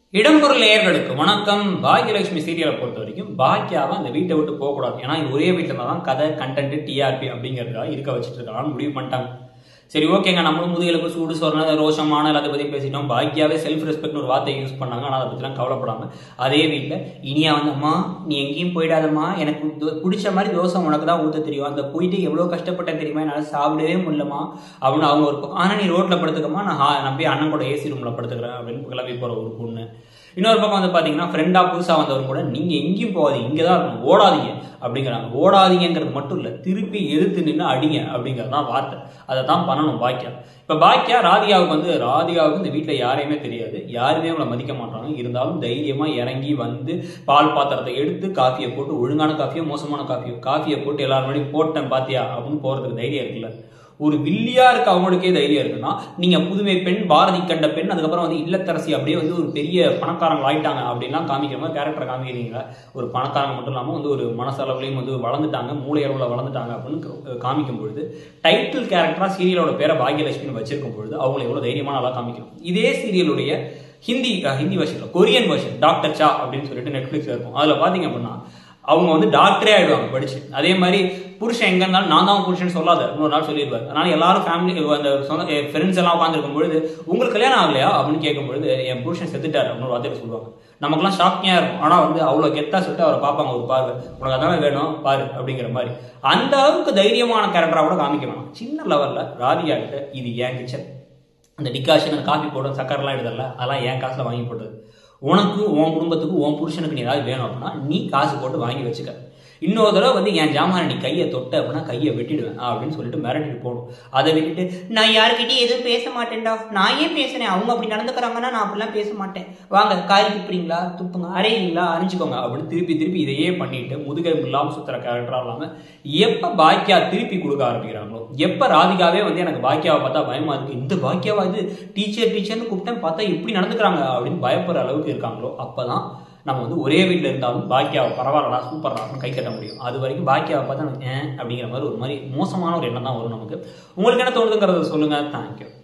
இடம்பொருள் நேயர்களுக்கு வணக்கம் பாக்யலட்சுமி சீரியலை பொறுத்த வரைக்கும் பாக்கியாவை அந்த வீட்டை விட்டு போகக்கூடாது ஏன்னா இது ஒரே வீட்டில் தான் கதை கண்டென்ட் டிஆர்பி அப்படிங்கிறதுக்காக இருக்க வச்சுட்டு இருக்காங்கன்னு முடிவு பண்ணிட்டாங்க சரி ஓகேங்க நம்மளும் முதுகெலும்பு சூடு சொரண ரோஷமான எல்லாத்தை பற்றி பேசிட்டோம் பாக்கியாவே செல்ஃப் ரெஸ்பெக்ட்னு ஒரு வார்த்தையை யூஸ் பண்ணாங்க ஆனால் அதை பற்றிலாம் கவலைப்படாம அதே வீட்டில் இனியா வந்து அம்மா நீ எங்கேயும் போயிடாதம்மா எனக்கு தோ- பிடிச்ச மாதிரி தோசை உனக்கு தான் ஊற்ற தெரியும் அந்த போயிட்டு எவ்வளோ கஷ்டப்பட்டேன் தெரியுமா என்னால் சாப்பிடவே முடியலமா அப்படின்னு அவங்க ஒரு பக்கம் ஆனால் நீ ரோட்டில் படுத்துக்கமா நான் ஹா- நான் போய் அண்ணன் கூட ஏசி ரூமில் படுத்துக்கிறேன் அப்படின்னு கிளம்பி போகிற ஒரு பொண்ணு இன்னொரு பக்கம் வந்து பார்த்தீங்கன்னா ஃப்ரெண்டாக புதுசாக வந்தவர் கூட நீங்கள் எங்கேயும் போகாதீங்க இங்கே தான் இருக்கணும் ஓடாதீங்க அப்படிங்கிறாங்க ஓடாதீங்கிறது மட்டும் இல்லை திருப்பி எதிர்த்து நின்று அடிங்க அப்படிங்கிறது தான் வார்த்தை அதை தான் பண்ணணும் பாக்கியா இப்போ பாக்கியா ராதிகாவுக்கு வந்து ராதிகாவுக்கு இந்த வீட்டில் யாரையுமே தெரியாது யாருமே அவங்கள மதிக்க மாட்டாங்க இருந்தாலும் தைரியமாக இறங்கி வந்து பால் பாத்திரத்தை எடுத்து காஃபியை போட்டு ஒழுங்கான காஃபியோ மோசமான காஃபியோ காஃபியை போட்டு எல்லாரும் முன்னாடி போட்டேன் பாத்தியா அப்படின்னு போகிறதுக்கு தைரியம் இருக்குல்ல ஒரு வில்லியா இருக்க அவங்களுக்கே தைரியம் இருக்குன்னா நீங்க புதுமை பெண் பாரதி கண்ட பெண் அதுக்கப்புறம் வந்து இல்லத்தரசி அப்படியே வந்து ஒரு பெரிய பணக்காரங்க ஆயிட்டாங்க அப்படின்லாம் காமிக்கிற மாதிரி கேரக்டரை காமிக்கிறீங்க ஒரு பணக்காரங்க மட்டும் இல்லாமல் வந்து ஒரு மனசளவுலையும் வந்து வளர்ந்துட்டாங்க மூளை அளவில் வளர்ந்துட்டாங்க அப்படின்னு க- காமிக்கும் பொழுது டைட்டில் கேரக்டரா சீரியலோட பேரை பாக்யலட்சுமின்னு வச்சிருக்கும் பொழுது அவங்களை எவ்வளவு தைரியமான ஆளா காமிக்கணும் இதே சீரியலுடைய ஹிந்தி அஹ், ஹிந்தி வருஷன் கொரியன் வருஷன் டாக்டர் சா அப்படின்னு சொல்லிட்டு நெட்ஃபிளிக்ஸ்ல இருக்கும் அதுல பாத்தீங்க அப்படின்னா அவங்க வந்து டாக்டரே ஆயிடுவாங்க படிச்சு அதே மாதிரி புருஷன் எங்க இருந்தாலும் நான் தான் புருஷன் சொல்லாத இன்னொரு நாள் சொல்லிடுவார் அதனால எல்லாரும் ஃபேமிலி அந்த சொந்த ஃப்ரெண்ட்ஸ் எல்லாம் உட்காந்துருக்கும் பொழுது உங்களுக்கு கல்யாணம் ஆகலையா அப்படின்னு கேட்கும் பொழுது என் புருஷன் செத்துட்டாரு அப்படின்னு ஒரு வார்த்தையில சொல்லுவாங்க நமக்கெல்லாம் ஷாக்கிங்கா இருக்கும் ஆனா வந்து அவ்வளவு கெத்தா சொல்லிட்டு அவரை பார்ப்பாங்க ஒரு பார்வை உனக்கு அதானே வேணும் பாரு அப்படிங்கிற மாதிரி அந்த அளவுக்கு தைரியமான கேரக்டரா கூட காமிக்க வேணாம் சின்ன லெவல்ல ராதிகா கிட்ட இது ஏன் கிச்சன் அந்த டிகாஷன் அந்த காஃபி போட சக்கரெல்லாம் எடுதல்ல அதெல்லாம் என் காசுல வாங்கி போட்டது உனக்கு உன் குடும்பத்துக்கு உன் புருஷனுக்கு நீ ஏதாவது வேணும் அப்படின்னா நீ காசு போட்டு வாங்கி வச்சுக்க இன்னொரு தடவை வந்து என் ஜாமான நீ கையை தொட்ட அப்படின்னா கையை வெட்டிடுவேன் அப்படின்னு சொல்லிட்டு மிரட்டிட்டு போகணும் அதை விட்டுட்டு நான் யாருக்கிட்டையும் எதுவும் பேச மாட்டேன்டா நான் ஏன் பேசுனேன் அவங்க அப்படி நடந்துக்கிறாங்கன்னா நான் அப்படிலாம் பேச மாட்டேன் வாங்க காய் துப்புறீங்களா துப்புங்க அரையுங்களா அரைஞ்சுக்கோங்க அப்படின்னு திருப்பி திருப்பி இதையே பண்ணிட்டு முதுகெலும்பு இல்லாமல் சுத்துற கேரக்டரா இல்லாம எப்ப பாக்கியா திருப்பி கொடுக்க ஆரம்பிக்கிறாங்களோ எப்ப ராதிகாவே வந்து எனக்கு பாக்கியாவை பார்த்தா பயமா இருக்கு இந்த பாக்கியாவா இது டீச்சர் டீச்சர்னு கூப்பிட்டேன் பார்த்தா இப்படி நடந்துக்கிறாங்க அப்படின்னு பயப்படுற அளவுக்கு இருக்காங்களோ அப்பதான் நம்ம வந்து ஒரே வீட்டில் இருந்தாலும் பாக்கியாவை பரவாயில்லடா சூப்பர்டா அப்படின்னு கை கட்ட முடியும் அது வரைக்கும் பாக்கியாவை பார்த்தா எனக்கு ஏன் அப்படிங்கிற மாதிரி ஒரு மாதிரி மோசமான ஒரு எண்ணம் தான் வரும் நமக்கு உங்களுக்கு என்ன தோணுதுங்கிறத சொல்லுங்க தேங்க்யூ